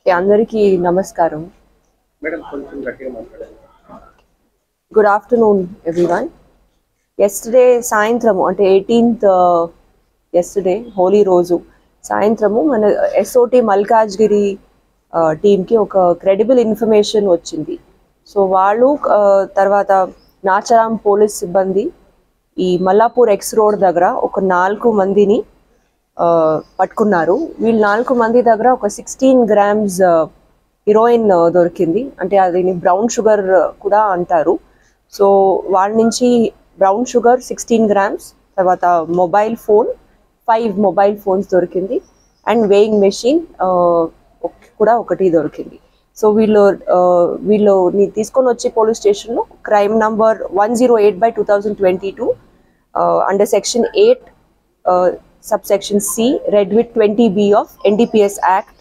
okay, అందరికీ నమస్కారం madam కొంచెం గట్టిగా మాట్లాడండి గుడ్ ఆఫ్టర్నూన్ ఎవ్రీవన్ ఎస్టర్డే సాయంత్రము అంటే ఎయిటీన్త్ ఎస్టర్డే హోలీ రోజు సాయంత్రము మన ఎస్ఓటి మల్కాజ్గిరి టీంకి ఒక క్రెడిబుల్ ఇన్ఫర్మేషన్ వచ్చింది సో వాళ్ళు ఆ, తర్వాత నాచరాం పోలీస్ సిబ్బంది ఈ మల్లాపూర్ ఎక్స్ రోడ్ దగ్గర ఒక నాలుగు మందిని ఆ, పట్టుకున్నారు వీళ్ళు నాలుగు మంది దగ్గర ఒక సిక్స్టీన్ గ్రామ్స్ హీరోయిన్ దొరికింది అంటే అది బ్రౌన్ షుగర్ కూడా అంటారు సో వాళ్ళ నుంచి బ్రౌన్ షుగర్ సిక్స్టీన్ గ్రామ్స్ తర్వాత mobile phone five mobile phones దొరికింది అండ్ వేయింగ్ మెషిన్ కూడా ఒకటి దొరికింది సో వీళ్ళు ఆ, వీళ్ళు ని తీసుకొని వచ్చి పోలీస్ స్టేషన్లో crime number one zero eight by two thousand twenty two under section eight sub section C read with twenty B of NDPS act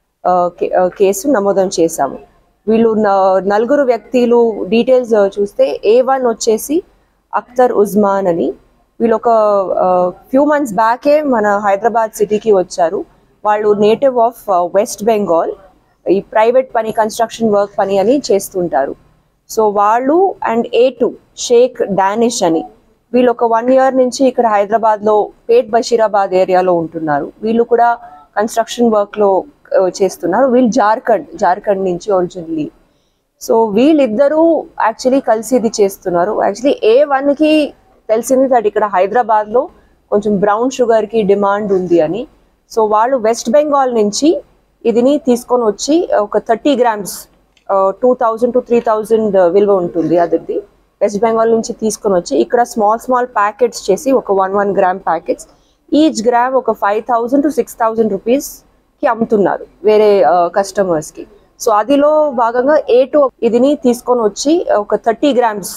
case నమోదం చేశాము వీళ్ళు న- నలుగురు వ్యక్తులు డీటెయిల్స్ చూస్తే ఏ వన్ వచ్చేసి అఖ్తర్ ఉజ్మాన్ అని వీళ్ళు ఒక ఫ్యూ మంత్స్ బ్యాకే మన హైదరాబాద్ సిటీకి వచ్చారు వాళ్ళు నేటివ్ ఆఫ్ వెస్ట్ బెంగాల్ ఈ ప్రైవేట్ పని కన్స్ట్రక్షన్ వర్క్ పని అని చేస్తుంటారు సో వాళ్ళు and A two Sheikh Danish అని వీళ్ళు ఒక వన్ ఇయర్ నుంచి ఇక్కడ హైదరాబాద్ లో పేట్ బషీరాబాద్ ఏరియాలో ఉంటున్నారు వీళ్ళు కూడా కన్స్ట్రక్షన్ వర్క్ లో ఆ, చేస్తున్నారు వీళ్ళు జార్ఖండ్ జార్ఖండ్ నుంచి ఒరిజినల్లీ సో వీళ్ళిద్దరూ యాక్చువల్లీ కలిసి ఇది చేస్తున్నారు యాక్చువల్లీ ఏ వన్ కి తెలిసింది దట్ ఇక్కడ హైదరాబాద్ లో కొంచెం బ్రౌన్ షుగర్ కి డిమాండ్ ఉంది అని సో వాళ్ళు వెస్ట్ బెంగాల్ నుంచి ఇదిని తీసుకొని వచ్చి ఒక thirty grams two thousand to three thousand విలువ ఉంటుంది అదిది వెస్ట్ బెంగాల్ నుంచి తీసుకొని వచ్చి ఇక్కడ స్మాల్ స్మాల్ ప్యాకెట్స్ చేసి ఒక one one gram packets each gram ఒక five thousand to six thousand rupees కి అమ్ముతున్నారు వేరే కస్టమర్స్ కి సో అదిలో భాగంగా ఏ టూ ఇదిని తీసుకొని వచ్చి ఒక thirty grams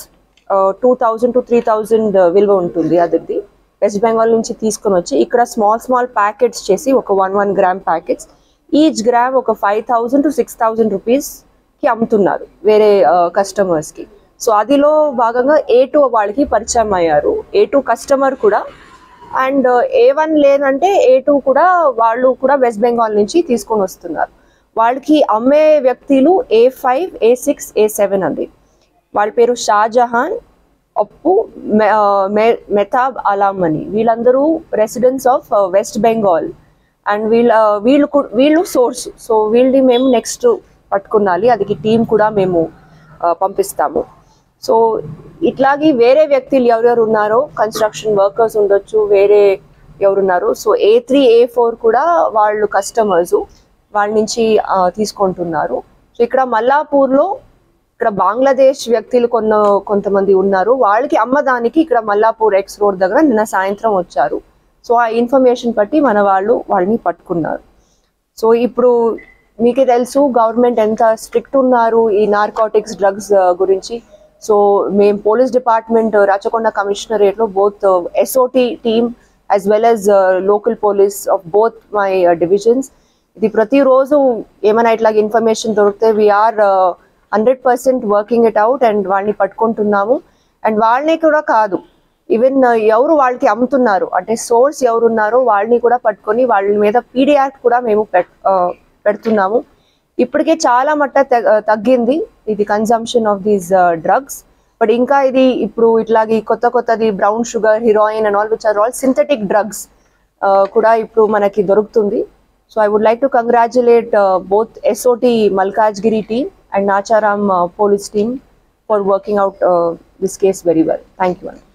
two thousand to three thousand విలువ ఉంటుంది అదిది వెస్ట్ బెంగాల్ నుంచి తీసుకొని వచ్చి ఇక్కడ స్మాల్ స్మాల్ ప్యాకెట్స్ చేసి ఒక one one gram packets each gram ఒక five thousand to six thousand rupees కి అమ్ముతున్నారు వేరే కస్టమర్స్ కి సో అదిలో భాగంగా ఏ టూ వాళ్ళకి పరిచయం అయ్యారు ఏ టూ కస్టమర్ కూడా అండ్ ఏ వన్ లేదంటే ఏ టూ కూడా వాళ్ళు కూడా వెస్ట్ బెంగాల్ నుంచి తీసుకొని వస్తున్నారు వాళ్ళకి అమ్మే వ్యక్తులు A five A six A seven అంది వాళ్ళ పేరు షాజహాన్ అప్పు మె- ఆ, మె- మెతాబ్ అలాం అని వీళ్ళందరూ residents of West Bengal and వీళ్ళ వీళ్ళు కూ- వీళ్ళు సోర్స్ సో వీళ్ళని మేము నెక్స్ట్ పట్టుకున్నాలి అది టీం కూడా మేము ఆ, పంపిస్తాము సో ఇట్లాగే వేరే వ్యక్తులు ఎవరెవరు ఉన్నారో కన్స్ట్రక్షన్ వర్కర్స్ ఉండొచ్చు వేరే ఎవరున్నారు so A three A four కూడా వాళ్ళు కస్టమర్స్ వాళ్ళ నుంచి ఆ, తీసుకుంటున్నారు సో ఇక్కడ మల్లాపూర్లో ఇక్కడ బంగ్లాదేశ్ వ్యక్తులు కొన్న కొంతమంది ఉన్నారు వాళ్ళకి అమ్మదానికి ఇక్కడ మల్లాపూర్ ఎక్స్ రోడ్ దగ్గర నిన్న సాయంత్రం వచ్చారు సో ఆ ఇన్ఫర్మేషన్ బట్టి మన వాళ్ళు వాళ్ళని పట్టుకున్నారు సో ఇప్పుడు మీకే తెలుసు గవర్నమెంట్ ఎంత స్ట్రిక్ట్ ఉన్నారు ఈ నార్కోటిక్స్ డ్రగ్స్ గురించి సో మేము పోలీస్ డిపార్ట్మెంట్ రాచకొండ కమిషనరేట్ లో both SOT team as well as local police of both my divisions ఇది ప్రతిరోజు ఏమైనా ఇట్లా ఇన్ఫర్మేషన్ దొరికితే we're hundred percent working it out and వాళ్ళని పట్టుకుంటున్నాము అండ్ వాళ్ళని కూడా కాదు ఈవెన్ ఎవరు వాళ్ళకి అమ్ముతున్నారు అంటే సోర్స్ ఎవరున్నారో వాళ్ళని కూడా పట్టుకొని వాళ్ళ మీద పీడీ యాక్ట్ కూడా మేము పెట్- ఆ, పెడుతున్నాము ఇప్పటికే చాలా మట్ట తగ్- తగ్గింది ఇది consumption of these drugs but ఇంకా ఇది ఇప్పుడు ఇట్లాగే కొత్త కొత్తది brown sugar heroin and all which are all synthetic drugs కూడా ఇప్పుడు మనకి దొరుకుతుంది so I would like to congratulate both SOT Malkajgiri team and Nacharam police team for working out this case very well thank you